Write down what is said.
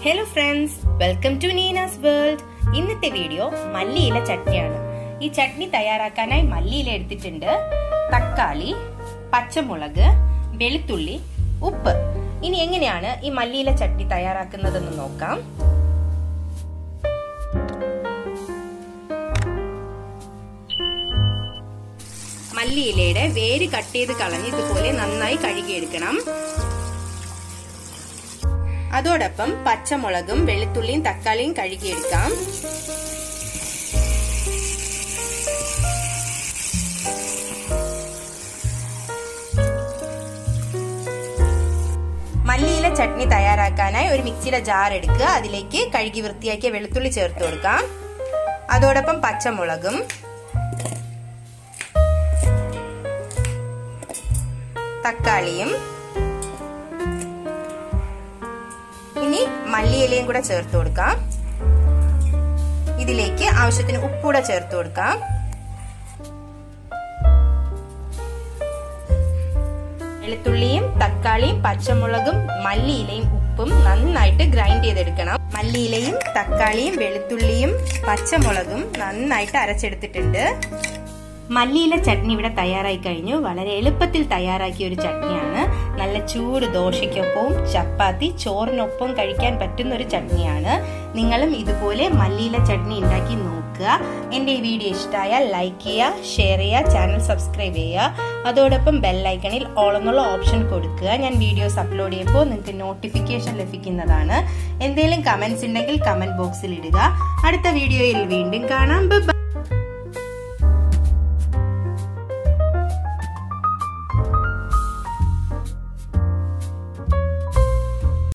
hello friends welcome to Neena's world ഇന്നത്തെ video മല്ലിയില ചട്നിയാണ് ഈ ചട്നി തയ്യാറാക്കാനായി മല്ലിയില എടുത്തിട്ടുണ്ട് തക്കാളി പച്ചമുളക് വെളുത്തുള്ളി ഉപ്പ് ഇനി എങ്ങനെയാണ് ഈ മല്ലിയില ചട്നി തയ്യാറാക്കുന്നതെന്ന് നോക്കാം മല്ലിയിലയുടെ വേര് കട്ട് ചെയ്ത് കളഞ്ഞ് ഇതുപോലെ നന്നായി കഴുകിയെടുക്കണം അതോടൊപ്പം പച്ചമുളകും വെളുത്തുള്ളിയും തക്കാളിയും കഴുകിയെടുക്കാം മല്ലിയില ചട്നി തയ്യാറാക്കാനായി ഒരു മിക്സിയുടെ ജാർ എടുക്കുക അതിലേക്ക് കഴുകി വൃത്തിയാക്കിയ വെളുത്തുള്ളി ചേർത്ത് കൊടുക്കാം അതോടൊപ്പം പച്ചമുളകും തക്കാളിയും ഇനി മല്ലിയിലയും കൂടെ ചേർത്ത് കൊടുക്കാം ഇതിലേക്ക് ആവശ്യത്തിന് ഉപ്പൂടെ ചേർത്ത് കൊടുക്കാം വെളുത്തുള്ളിയും തക്കാളിയും പച്ചമുളകും മല്ലിയിലയും ഉപ്പും നന്നായിട്ട് ഗ്രൈൻഡ് ചെയ്തെടുക്കണം മല്ലിയിലയും തക്കാളിയും വെളുത്തുള്ളിയും പച്ചമുളകും നന്നായിട്ട് അരച്ചെടുത്തിട്ടുണ്ട് മല്ലിയില ചട്നി ഇവിടെ തയ്യാറായി കഴിഞ്ഞു വളരെ എളുപ്പത്തിൽ തയ്യാറാക്കിയ ഒരു ചട്നിയാണ് നല്ല ചൂട് ദോശയ്ക്കൊപ്പവും ചപ്പാത്തി ചോറിനൊപ്പം കഴിക്കാൻ പറ്റുന്ന ഒരു ചട്നിയാണ് നിങ്ങളും ഇതുപോലെ മല്ലിയില ചട്നി ഉണ്ടാക്കി നോക്കുക എൻ്റെ ഈ വീഡിയോ ഇഷ്ടമായാൽ ലൈക്ക് ചെയ്യുക ഷെയർ ചെയ്യുക ചാനൽ സബ്സ്ക്രൈബ് ചെയ്യുക അതോടൊപ്പം ബെല്ലൈക്കണിൽ ഓൾ എന്നുള്ള ഓപ്ഷൻ കൊടുക്കുക ഞാൻ വീഡിയോസ് അപ്ലോഡ് ചെയ്യുമ്പോൾ നിങ്ങൾക്ക് നോട്ടിഫിക്കേഷൻ ലഭിക്കുന്നതാണ് എന്തെങ്കിലും കമൻസ് ഉണ്ടെങ്കിൽ കമൻറ്റ് ബോക്സിൽ ഇടുക അടുത്ത വീഡിയോയിൽ വീണ്ടും കാണാം ബൈ